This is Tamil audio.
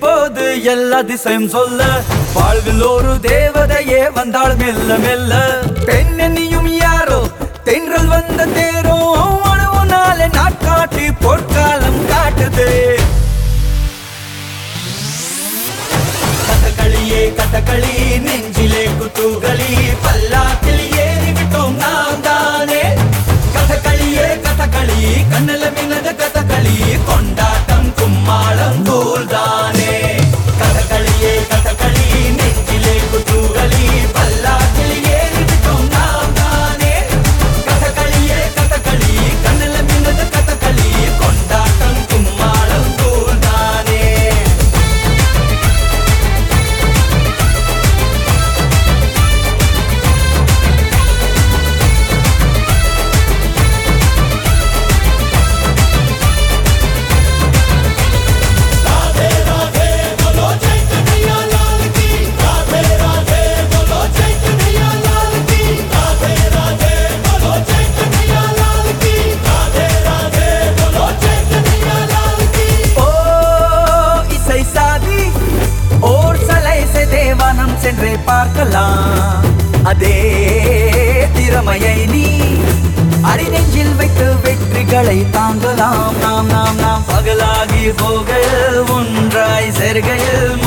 இப்போது எல்லா திசையும் சொல்ல வாழ்வில் ஒரு தேவதையே வந்தாள் மெல்ல மெல்ல பெண்ணென்னியும் யாரோ தென்றல் வந்த தேரோ அணுவுனாலே நாட்காட்டி பொற்காலம் காட்டுதே கதகளியே கதகளி நெஞ்சிலே குத்துகளி பல்லாக்கில் ஏறி விட்டோம் நாம் தானே கதகளியே கதகளி கண்ணில மின்னத கதகளி கொண்டாட்டம் கும்மாளம் தூள் தானே கதகளியே கதகளி நெஞ்சிலே குத்துகளி பல்லாக்கில் ஏறி விட்டோம் நாம் தானே கதகளியே கதகளி கண்ணில மின்னத கதகளி கொண்டாட்டம் கும்மாளம் தூள் தானே ஓ இசை சாதி ஓர் சலை से தேவானம் சென்றே பார்க்கலாம் அதே திறமையை நீ அடிநெஞ்சில் வைத்து வெற்றிகளை தாங்கலாம் நாம் நாம் நாம் பகலாகி போகையில் ஒன்றாய் சேர்கையில்